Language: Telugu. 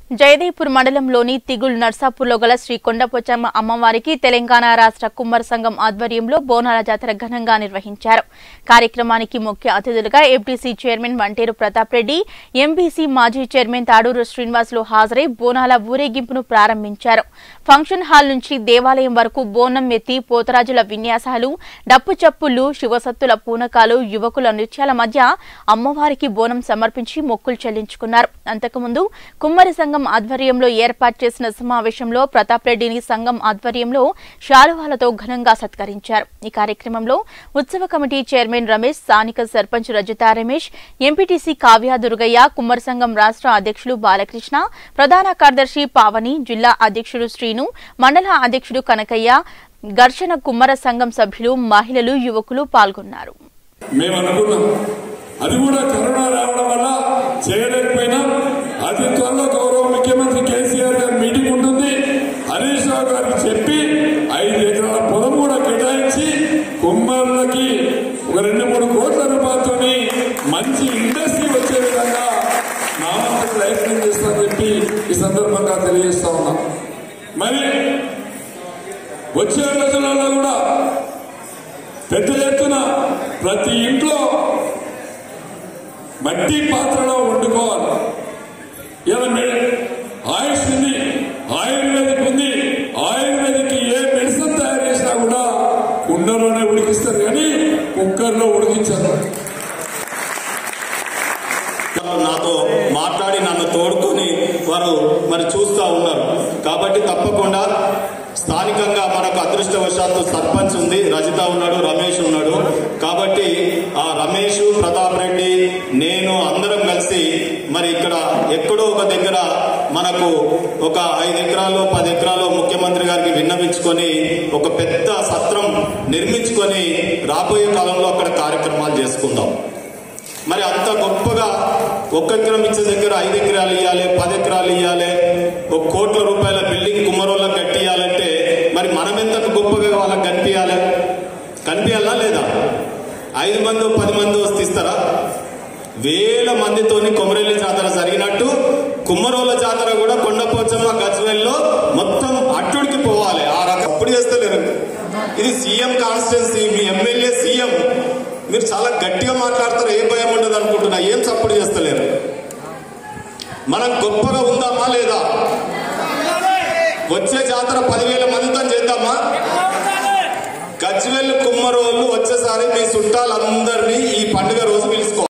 జయదేపూర్ మండలంలోని తిగుల్ నర్సాపూర్లో గల శ్రీ కొండపోచమ్మ అమ్మవారికి తెలంగాణ రాష్ట్ర కుమ్మర సంఘం ఆధ్వర్యంలో బోనాల జాతర ఘనంగా నిర్వహించారు కార్యక్రమానికి ముఖ్య అతిథులుగా FDC chairman Vanteru Pratap Reddy MBC మాజీ చైర్మన్ తాడూరు శ్రీనివాసులు హాజరై బోనాల ఊరేగింపును ప్రారంభించారు ఫంక్షన్ హాల్ నుంచి దేవాలయం వరకు బోనం ఎత్తి పోతరాజుల విన్యాసాలు డప్పు చప్పుళ్లు శివసత్తుల పూనకాలు యువకుల నృత్యాల మధ్య అమ్మవారికి బోనం సమర్పించి మొక్కులు చెల్లించుకున్నారు అంతకుముందు కుమ్మరి సంఘం ఆధ్వర్యంలో ఏర్పాటు చేసిన సమావేశంలో ప్రతాప్ రెడ్డిని సంఘం ఆధ్వర్యంలో శాలువాలతో ఘనంగా సత్కరించారు ఈ కార్యక్రమంలో ఉత్సవ కమిటీ చైర్మన్ రమేష్ స్థానిక సర్పంచ్ రజతా రమేష్ ఎంపీటీసీ కావ్య దుర్గయ్య కుమ్మరి సంఘం రాష్ట్ర అధ్యక్షులు బాలకృష్ణ ప్రధాన కార్యదర్శి పావని జిల్లా అధ్యక్షుడు శ్రీను మండల అధ్యక్షుడు కనకయ్య ఘర్షణ కుమ్మర సంఘం సభ్యులు మహిళలు యువకులు పాల్గొన్నారు మేము అనుకున్నాం అది కూడా కరోనా రావడం వల్ల చేయలేకపోయినాం అతి త్వరలో గౌరవ ముఖ్యమంత్రి కేసీఆర్ గారి మీటింగ్ ఉంటుంది హరీష్ రావు గారికి చెప్పి ఐదు ఎకరాల పొలం కూడా కేటాయించి కుమ్మరులకి ఒక రెండు మూడు కోట్ల రూపాయలతో మంచి ఇండస్ట్రీ వచ్చే విధంగా నా వంతు ప్రయత్నం చేస్తానని చెప్పి ఈ సందర్భంగా తెలియజేస్తా ఉన్నాం మరి వచ్చే రోజులలో కూడా పెద్ద ఎత్తున ప్రతి ఇంట్లో మట్టి పాత్రలో వండుకోవాలి ఇలా మెడి ఆయుష్ ఉంది ఆయుర్వేదిక్ ఉంది ఆయుర్వేదిక్ ఏ మెడిసిన్ తయారు చేసినా కూడా కుండలోనే ఉడికిస్తారు కానీ కుక్కర్లో ఉడికించారు నాతో మాట్లాడి నన్ను తోడుకొని వారు మరి చూస్తూ ఉన్నారు కాబట్టి తప్పకుండా స్థానికంగా మనకు అదృష్టవశాత్తు సర్పంచ్ ఉంది రజిత ఉన్నాడు రమేష్ ఉన్నాడు కాబట్టి ఆ రమేష్ ప్రతాప్ రెడ్డి నేను అందరం కలిసి మరి ఇక్కడ ఎక్కడో ఒక దగ్గర మనకు ఒక ఐదు ఎకరాలు పది ఎకరాలు ముఖ్యమంత్రి గారికి విన్నవించుకొని ఒక పెద్ద సత్రం నిర్మించుకొని రాబోయే కాలంలో అక్కడ కార్యక్రమాలు చేసుకుందాం మరి అంత గొప్పగా ఒక్క ఎకరం ఇచ్చే దగ్గర ఐదు ఎకరాలు ఇవ్వాలి పది ఎకరాలు ఇవ్వాలి ఒక కోట్ల రూపాయల బిల్డింగ్ కుమ్మరోళ్ళకి కట్టియాలంటే మరి మనం ఎంత గొప్పగా వాళ్ళకి కనిపించాలి కనిపించాలా లేదా ఐదు మంది పది మంది వస్తే ఇస్తారా వేల మందితోని కొమరేలి జాతర జరిగినట్టు కుమ్మరోళ్ళ జాతర కూడా కొండపోచమ్మ గజ్వెల్లో మొత్తం అట్టుడికి పోవాలి ఆ రకం అప్పుడు చేస్తలేరు ఇది సీఎం కాన్స్టిట్యున్సీ మీ ఎమ్మెల్యే సీఎం మీరు చాలా గట్టిగా మాట్లాడతారు ఏ భయం ఉండదు అనుకుంటున్నా ఏం సపోర్ట్ చేస్తలేరు మనం గొప్పగా ఉందామా లేదా వచ్చే జాతర పదివేల మందితో చేద్దామా గజ్వెల్ కుమ్మరోళ్ళు వచ్చేసారి మీ చుట్టాలందరినీ ఈ పండుగ రోజు పిలుచుకో